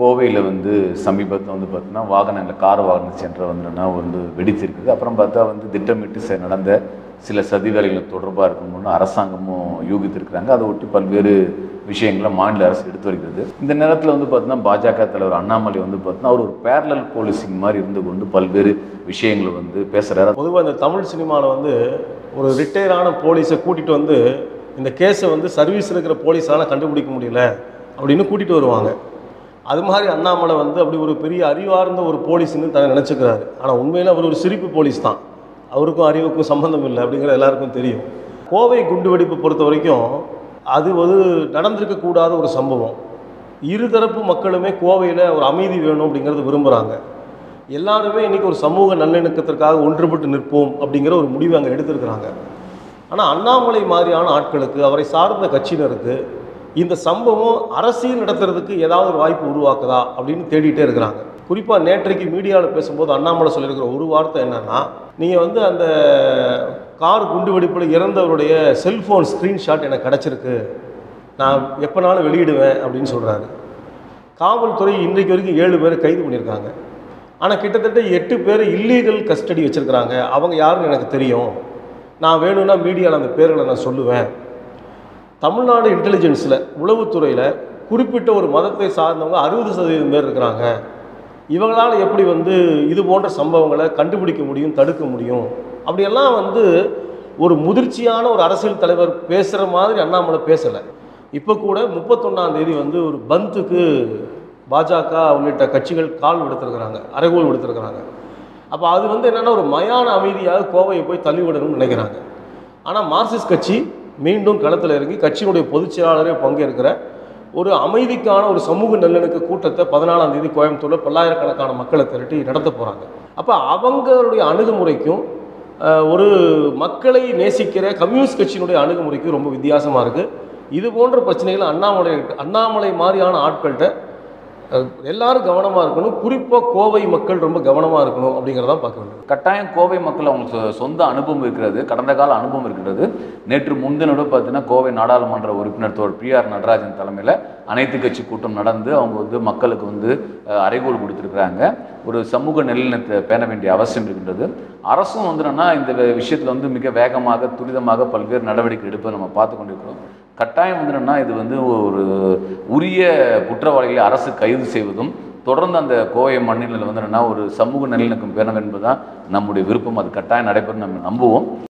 கோவையில் வந்து சமீபத்தில் வந்து பார்த்தீங்கன்னா வாகனங்கள் கார் வாகன சென்ற வந்துன்னா வந்து வெடிச்சிருக்குது அப்புறம் பார்த்தா வந்து திட்டமிட்டு செ- நடந்த சில சதி வேலைகள் தொடர்பாக இருக்கணும்னு அரசாங்கமும் யூகித்திருக்கிறாங்க அதை ஒட்டி பல்வேறு விஷயங்களை மாநில அரசு எடுத்து வருகிறது இந்த நேரத்தில் வந்து பார்த்தீங்கன்னா பாஜக தலைவர் அண்ணாமலை வந்து பார்த்தீங்கன்னா அவர் ஒரு பேரலல் போலீசிங் மாதிரி இருந்து கொண்டு பல்வேறு விஷயங்களை வந்து பேசுகிறாரு பொதுவாக இந்த தமிழ் சினிமாவில் வந்து ஒரு ரிட்டையரான போலீஸை கூட்டிகிட்டு வந்து இந்த கேஸை வந்து சர்வீஸ் இருக்கிற போலீஸால் கண்டுபிடிக்க முடியல அப்படின்னு கூட்டிகிட்டு வருவாங்க அது மாதிரி அண்ணாமலை வந்து அப்படி ஒரு பெரிய அறிவார்ந்த ஒரு போலீஸ்னு தன்னை நினச்சிக்கிறாரு ஆனால் உண்மையில் அவர் ஒரு சிரிப்பு போலீஸ் தான் அவருக்கும் அறிவுக்கும் சம்மந்தம் இல்லை அப்படிங்கிற எல்லாருக்கும் தெரியும் கோவை குண்டுவெடிப்பு பொறுத்த வரைக்கும் அது ஒரு நடந்திருக்கக்கூடாத ஒரு சம்பவம் இருதரப்பு மக்களுமே கோவையில் ஒரு அமைதி வேணும் அப்படிங்கிறது விரும்புகிறாங்க எல்லாருமே இன்றைக்கி ஒரு சமூக நல்லிணக்கத்திற்காக ஒன்றுபட்டு நிற்போம் அப்படிங்கிற ஒரு முடிவை அங்கே எடுத்திருக்கிறாங்க ஆனால் அண்ணாமலை மாதிரியான ஆட்களுக்கு அவரை சார்ந்த கட்சியினருக்கு இந்த சம்பவம் அரசியல் நடத்துறதுக்கு ஏதாவது ஒரு வாய்ப்பு உருவாக்குதா அப்படின்னு தேடிட்டே இருக்கிறாங்க குறிப்பாக நேற்றைக்கு மீடியாவில் பேசும்போது அண்ணாமலை சொல்லியிருக்கிற ஒரு வார்த்தை என்னன்னா நீங்கள் வந்து அந்த கார் குண்டுவெடிப்பில் இறந்தவருடைய செல்ஃபோன் ஸ்க்ரீன்ஷாட் எனக்கு கிடச்சிருக்கு நான் எப்போனாலும் வெளியிடுவேன் அப்படின்னு சொல்கிறாரு காவல்துறை இன்றைக்கு வரைக்கும் ஏழு பேரை கைது பண்ணியிருக்காங்க ஆனால் கிட்டத்தட்ட எட்டு பேர் இல்லீகல் கஸ்டடி வச்சுருக்கிறாங்க அவங்க யாருன்னு எனக்கு தெரியும் நான் வேணும்னா மீடியாவில் அந்த பேர்களை நான் சொல்லுவேன் தமிழ்நாடு இன்டெலிஜென்ஸில் உளவுத்துறையில் குறிப்பிட்ட ஒரு மதத்தை சார்ந்தவங்க அறுபது சதவீதம் பேர் இருக்கிறாங்க இவங்களால் எப்படி வந்து இது போன்ற சம்பவங்களை கண்டுபிடிக்க முடியும் தடுக்க முடியும் அப்படியெல்லாம் வந்து ஒரு முதிர்ச்சியான ஒரு அரசியல் தலைவர் பேசுகிற மாதிரி அண்ணாமலை பேசலை இப்போ கூட முப்பத்தொன்னாம் தேதி வந்து ஒரு பந்துக்கு பாஜக உள்ளிட்ட கட்சிகள் கால் விடுத்திருக்கிறாங்க அறைகோல் விடுத்திருக்கிறாங்க அப்போ அது வந்து என்னென்னா ஒரு மயான அமைதியாக கோவையை போய் தள்ளிவிடணும்னு நினைக்கிறாங்க ஆனால் மார்க்சிஸ்ட் கட்சி மீண்டும் களத்தில் இறங்கி கட்சியினுடைய பொதுச் செயலாளரே பங்கேற்கிற ஒரு அமைதிக்கான ஒரு சமூக நல்லிணக்க கூட்டத்தை பதினாலாம் தேதி கோயம்புத்தூரில் பல்லாயிரக்கணக்கான மக்களை திரட்டி நடத்த போகிறாங்க அப்போ அவங்களுடைய அணுகுமுறைக்கும் அஹ், ஒரு மக்களை நேசிக்கிற கம்யூனிஸ்ட் கட்சியினுடைய அணுகுமுறைக்கும் ரொம்ப வித்தியாசமாக இருக்குது இது போன்ற பிரச்சனைகள் அண்ணாமலை அண்ணாமலை மாதிரியான ஆட்கள்கிட்ட அஹ், எல்லாரும் கவனமாக இருக்கணும் குறிப்பாக கோவை மக்கள் ரொம்ப கவனமாக இருக்கணும் அப்படிங்கிறதான் பார்க்க வேண்டும் கட்டாயம் கோவை மக்கள் அவங்களுக்கு சொ- சொந்த அனுபவம் இருக்கிறது கடந்த கால அனுபவம் இருக்கிறது நேற்று முன்தினோட பார்த்தீங்கன்னா கோவை நாடாளுமன்ற உறுப்பினர் தோழர் பி ஆர் நடராஜன் தலைமையில் அனைத்து கட்சி கூட்டம் நடந்து அவங்க வந்து மக்களுக்கு வந்து அஹ், அறைகோல் கொடுத்துருக்குறாங்க ஒரு சமூக நல்லிணத்தை பேண வேண்டிய அவசியம் இருக்கின்றது அரசும் வந்து என்னன்னா இந்த விஷயத்தில் வந்து மிக வேகமாக துரிதமாக பல்வேறு நடவடிக்கை எடுப்பதை நம்ம பார்த்து கொண்டிருக்கிறோம் கட்டாயம் வந்து என்னன்னா இது வந்து ஒரு உரிய குற்றவாளிகளை அரசு கைது செய்வதும் தொடர்ந்து அந்த கோவை மண்ணில் வந்து என்னன்னா ஒரு சமூக நல்லிணக்கம் பெறணும் என்பதுதான் நம்முடைய விருப்பம் அது கட்டாயம் நடைபெறும் நம்ம நம்புவோம்